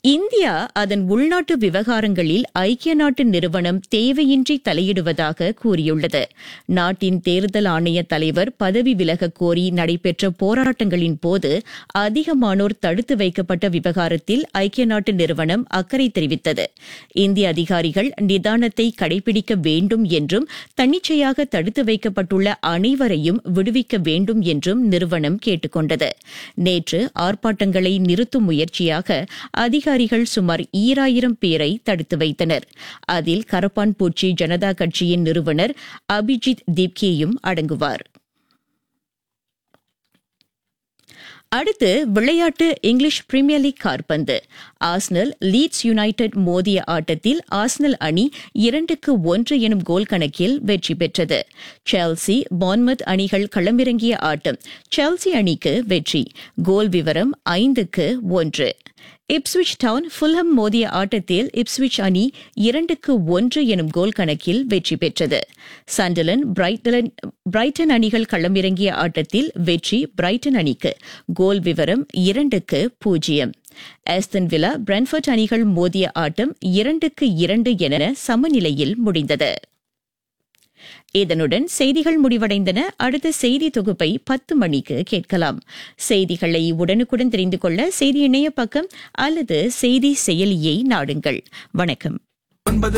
India அதன் உள்நாட்டு விவகாரங்களில் ஐக்கிய நாட்டு நிறுவனம் தேவையின்றி தலையிடுவதாக கூறியுள்ளது நாட்டின் தேர்தல் ஆணைய தலைவர் பதவி விலகக் கோரி நடைபெற்ற போராட்டங்களின் போது அதிகமானோர் தடுத்து வைக்கப்பட்ட விவகாரத்தில் ஐக்கிய நாட்டு நிறுவனம் அக்கறை தெரிவித்தது இந்திய அதிகாரிகள் நிதானத்தை கடைபிடிக்க வேண்டும் என்றும் தன்னிச்சையாக தடுத்து வைக்கப்பட்டுள்ள அனைவரையும் விடுவிக்க வேண்டும் என்றும் நிறுவனம் கேட்டுக் கொண்டது நேற்று ஆர்ப்பாட்டங்களை நிறுத்தும் முயற்சியாக அதிகாரிகள் சுமார் ஈராயிரம் பேரை தடுத்து வைத்தனர் அதில் கரப்பான்பூச்சி ஜனதா கட்சியின் நிறுவனர் அபிஜித் தீப்கேயும் அடங்குவார் அடுத்து விளையாட்டு இங்கிலீஷ் பிரீமியர் லீக் கார்பந்து ஆஸ்னல் லீட்ஸ் யுனைடெட் மோதிய ஆட்டத்தில் ஆஸ்னல் அணி இரண்டுக்கு ஒன்று எனும் கோல் கணக்கில் வெற்றி பெற்றது செல்சி பான்மத் அணிகள் களமிறங்கிய ஆட்டம் செல்சி அணிக்கு வெற்றி கோல் விவரம் ஐந்துக்கு ஒன்று இப்ஸ்விச் டவுன் ஃபுல்ஹம் மோதிய ஆட்டத்தில் இப்ஸ்விச் அணி இரண்டுக்கு ஒன்று எனும் கோல் கணக்கில் வெற்றி பெற்றது சண்டலன் பிரைட்டன் பிரைட்டன் அணிகள் களமிறங்கிய ஆட்டத்தில் வெற்றி பிரைட்டன் அணிக்கு கோல் விவரம் இரண்டுக்கு பூஜ்ஜியம் ஆஸ்தன் விலா பிரான்ஃபர்ட் அணிகள் மோதிய ஆட்டம் இரண்டுக்கு இரண்டு என சமநிலையில் முடிந்தது இதனுடன் செய்திகள் முடிவடைந்தன அடுத்த செய்தி தொகுப்பை பத்து மணிக்கு கேட்கலாம் செய்திகளை உடனுக்குடன் தெரிந்து கொள்ள செய்தி இணைய பக்கம் அல்லது செய்தி செயலியை நாடுங்கள் வணக்கம்